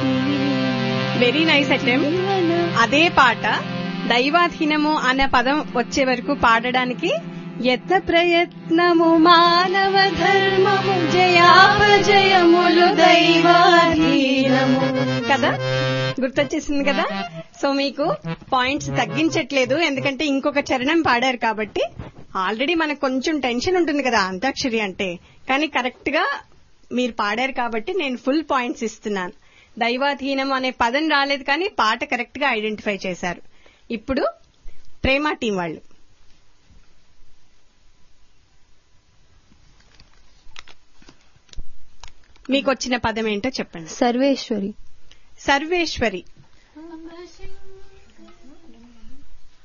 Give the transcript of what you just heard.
very nice attempt అదే పాట దైవాధీనము అనే పదం వచ్చే వరకు పాడడానికి యత్న ప్రయత్నము మానవ ధర్మము జయాపజయములు దైవాధీనము కదా గుర్తొచ్చేసింది కదా సో మీకు పాయింట్స్ తగ్గించట్లేదు ఎందుకంటే ఇంకొక చరణం పాడారు కాబట్టి ఆల్రెడీ మనకు కొంచెం టెన్షన్ ఉంటుంది కదా అంతాక్షరి అంటే కానీ కరెక్ట్ గా మీరు పాడారు కాబట్టి నేను ఫుల్ పాయింట్స్ ఇస్తున్నాను దైవాధీనం అనే పదం రాలేదు కానీ పాట కరెక్ట్ గా ఐడెంటిఫై చేశారు ఇప్పుడు ప్రేమ టీం వాళ్ళు మీకు వచ్చిన పదం ఏంటో చెప్పండి సర్వేశ్వరి సర్వేశ్వరి